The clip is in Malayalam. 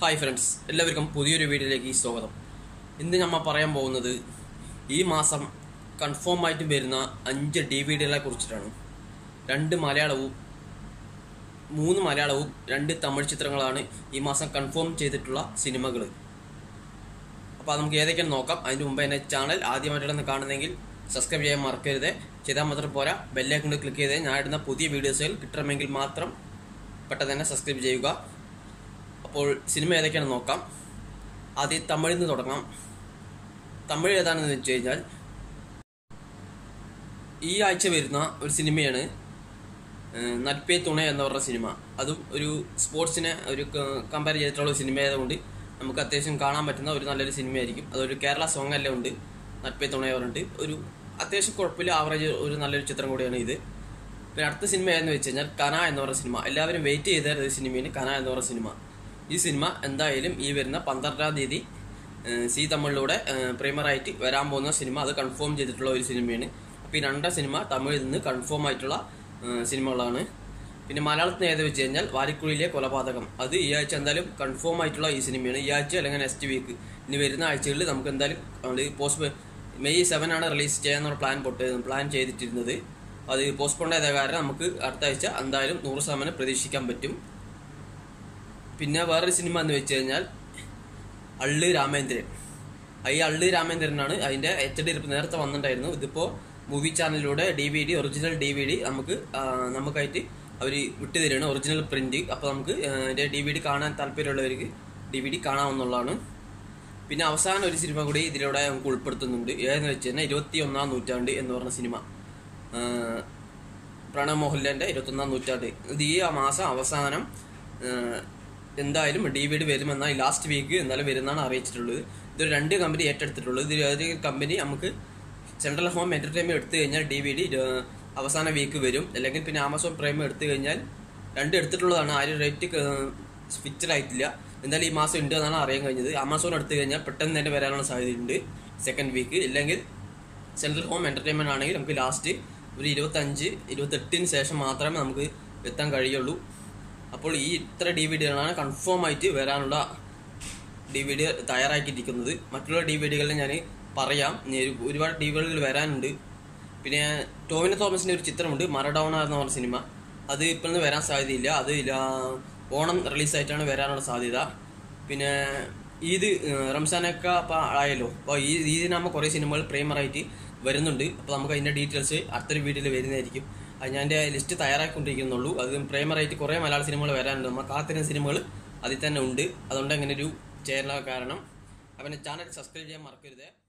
ഹായ് ഫ്രണ്ട്സ് എല്ലാവർക്കും പുതിയൊരു വീഡിയോയിലേക്ക് സ്വാഗതം ഇന്ന് നമ്മൾ പറയാൻ പോകുന്നത് ഈ മാസം കൺഫേം ആയിട്ട് വരുന്ന അഞ്ച് ഡി വി ഡികളെ കുറിച്ചിട്ടാണ് രണ്ട് മലയാളവും മൂന്ന് മലയാളവും രണ്ട് തമിഴ് ചിത്രങ്ങളാണ് ഈ മാസം കൺഫേം ചെയ്തിട്ടുള്ള സിനിമകൾ അപ്പോൾ നമുക്ക് ഏതൊക്കെയാണ് നോക്കാം അതിന് മുമ്പ് എന്നെ ചാനൽ ആദ്യമായിട്ടാണ് കാണുന്നതെങ്കിൽ സബ്സ്ക്രൈബ് ചെയ്യാൻ മറക്കരുത് ചെയ്താൽ മാത്രം പോരാ ബെല്ലൈക്കൺ ക്ലിക്ക് ചെയ്ത് ഞാൻ ഇടുന്ന പുതിയ വീഡിയോസുകൾ കിട്ടണമെങ്കിൽ മാത്രം പെട്ടെന്ന് തന്നെ സബ്സ്ക്രൈബ് ചെയ്യുക അപ്പോൾ സിനിമ ഏതൊക്കെയാണെന്ന് നോക്കാം ആദ്യം തമിഴിൽ നിന്ന് തുടങ്ങാം തമിഴ് ഏതാണെന്ന് വെച്ച് കഴിഞ്ഞാൽ ഈ ആഴ്ച വരുന്ന ഒരു സിനിമയാണ് ഏഹ്, നട്പേ തുണ എന്ന് പറഞ്ഞ സിനിമ അതും ഒരു സ്പോർട്സിനെ ഒരു കമ്പയർ ചെയ്തിട്ടുള്ള ഒരു സിനിമ ആയതുകൊണ്ട് നമുക്ക് അത്യാവശ്യം കാണാൻ പറ്റുന്ന ഒരു നല്ലൊരു സിനിമയായിരിക്കും അതൊരു കേരള സോങ് എല്ലാം ഉണ്ട് നട്പേ തുണ പറഞ്ഞിട്ട് ഒരു അത്യാവശ്യം കുഴപ്പമില്ല ആവറേജ് ഒരു നല്ലൊരു ചിത്രം കൂടിയാണ് ഇത് പിന്നെ അടുത്ത സിനിമ ഏതെന്ന് വെച്ച് കഴിഞ്ഞാൽ കന എന്ന് പറഞ്ഞ സിനിമ എല്ലാവരും വെയിറ്റ് ചെയ്ത ഒരു സിനിമയാണ് കന എന്ന് പറഞ്ഞ സിനിമ ഈ സിനിമ എന്തായാലും ഈ വരുന്ന പന്ത്രണ്ടാം തീയതി ഏഹ്, സി തമിഴിലൂടെ പ്രീമിയറായിട്ട് വരാൻ പോകുന്ന സിനിമ അത് കൺഫേം ചെയ്തിട്ടുള്ള ഒരു സിനിമയാണ് അപ്പോൾ ഈ രണ്ടാം സിനിമ തമിഴിൽ നിന്ന് കൺഫേം ആയിട്ടുള്ള ഏഹ്, സിനിമകളാണ് പിന്നെ മലയാളത്തിന് ഏത് വെച്ച് കഴിഞ്ഞാൽ വാരിക്കുഴിയിലെ കൊലപാതകം അത് ഈ ആഴ്ച എന്തായാലും കൺഫേം ആയിട്ടുള്ള ഈ സിനിമയാണ് ഈ ആഴ്ച അല്ലെങ്കിൽ നെക്സ്റ്റ് വീക്ക് ഇനി വരുന്ന ആഴ്ചകളിൽ നമുക്ക് എന്തായാലും അത് പോസ്റ്റ് മെയ് സെവൻ ആണ് റിലീസ് ചെയ്യാന്നുള്ള പ്ലാൻ പൊട്ട് പ്ലാൻ ചെയ്തിട്ടിരുന്നത് അത് പോസ്റ്റ്പോണ്ട് ചെയ്ത കാരണം നമുക്ക് അടുത്ത ആഴ്ച എന്തായാലും നൂറ് ശതമാനം പ്രതീക്ഷിക്കാൻ പറ്റും പിന്നെ വേറൊരു സിനിമ എന്ന് വെച്ച് കഴിഞ്ഞാൽ അള്ളി രാമേന്ദ്രൻ ഈ അള്ളി രാമേന്ദ്രനാണ് അതിന്റെ എച്ച് ഡി നേരത്തെ വന്നിട്ടുണ്ടായിരുന്നു ഇതിപ്പോ മൂവി ചാനലിലൂടെ D V D original D V D നമുക്ക് ആ, നമുക്കായിട്ട് അവർ വിട്ടു തരികയാണ് ഒറിജിനൽ പ്രിന്റ് അപ്പോൾ നമുക്ക് ആ, അതിന്റെ ഡി വി ഡി കാണാൻ താല്പര്യമുള്ളവർക്ക് ഡി വി ഡി കാണാവുന്നതാണ് പിന്നെ അവസാനം ഒരു സിനിമ കൂടി ഇതിലൂടെ നമുക്ക് ഉൾപ്പെടുത്തുന്നുണ്ട് ഏതെന്ന് വെച്ച് കഴിഞ്ഞാൽ ഇരുപത്തി ഒന്നാം നൂറ്റാണ്ട് എന്ന് പറഞ്ഞ സിനിമ ആ, പ്രണവ് മോഹൻലാലിന്റെ ഇരുപത്തൊന്നാം നൂറ്റാണ്ട് ഇത് ഈ മാസം അവസാനം ആ, എന്തായാലും ഡി വി ഡി വരുമെന്ന ലാസ്റ്റ് വീക്ക് എന്തായാലും വരുമെന്നാണ് അറിയിച്ചിട്ടുള്ളത് ഇതൊരു രണ്ട് കമ്പനി ഏറ്റെടുത്തിട്ടുള്ളത് ഇതിൽ ഏതൊരു കമ്പനി നമുക്ക് സെൻട്രൽ ഹോം എന്റർടൈൻമെന്റ് എടുത്തു കഴിഞ്ഞാൽ ഡി വി ഡി അവസാന വീക്ക് വരും അല്ലെങ്കിൽ പിന്നെ ആമസോൺ പ്രൈം എടുത്തു കഴിഞ്ഞാൽ രണ്ട് എടുത്തിട്ടുള്ളതാണ് ആരും റേറ്റ് ഫിക്സഡ് ആയിട്ടില്ല എന്തായാലും ഈ മാസം ഉണ്ട് എന്നാണ് അറിയാൻ കഴിഞ്ഞത് ആമസോൺ എടുത്തു കഴിഞ്ഞാൽ പെട്ടെന്ന് തന്നെ വരാനുള്ള സാധ്യതയുണ്ട് സെക്കൻഡ് വീക്ക് ഇല്ലെങ്കിൽ സെൻട്രൽ ഹോം എന്റർടൈൻമെന്റ് ആണെങ്കിൽ നമുക്ക് ലാസ്റ്റ് ഒരു ഇരുപത്തഞ്ച് ഇരുപത്തെട്ടിന് ശേഷം മാത്രമേ നമുക്ക് എത്താൻ കഴിയുള്ളൂ അപ്പോൾ ഈ ഇത്ര ഡി വി ഡികളാണ് കൺഫേം ആയിട്ട് വരാനുള്ള ഡി വി ഡി തയ്യാറാക്കിയിരിക്കുന്നത് മറ്റുള്ള ഡി വി ഡികളിൽ ഞാൻ പറയാം ഇനി ഒരു- ഒരുപാട് ഡി വി ഡികൾ വരാനുണ്ട് പിന്നെ ടോവിനോ തോമസിന്റെ ഒരു ചിത്രമുണ്ട് മറഡോണ എന്ന് പറഞ്ഞ സിനിമ അത് ഇപ്പോഴൊന്നും വരാൻ സാധ്യതയില്ല അത് ലാ- ഓണം റിലീസായിട്ടാണ് വരാനുള്ള സാധ്യത പിന്നെ ഈദ് ഏഹ്, റംസാനൊക്കെ അപ്പോൾ ആയല്ലോ അപ്പോൾ ഈ ഈദിനാകുമ്പോൾ കുറേ സിനിമകൾ പ്രേമറായിട്ട് വരുന്നുണ്ട് അപ്പോൾ നമുക്ക് അതിൻ്റെ ഡീറ്റെയിൽസ് അടുത്തൊരു വീഡിയോയിൽ വരുന്നതായിരിക്കും അത് ഞാൻ എൻ്റെ ലിസ്റ്റ് തയ്യാറാക്കിക്കൊണ്ടിരിക്കുന്നുള്ളൂ അത് പ്രേമറായിട്ട് കുറേ മലയാള സിനിമകൾ വരാനുണ്ട് നമ്മൾ കാത്തിരുന്ന സിനിമകൾ അതിൽ തന്നെ ഉണ്ട് അതുകൊണ്ട് അങ്ങനെ ഒരു ചേരാൻ കാരണം അവൻ്റെ ചാനൽ സബ്സ്ക്രൈബ് ചെയ്യാൻ മറക്കരുത്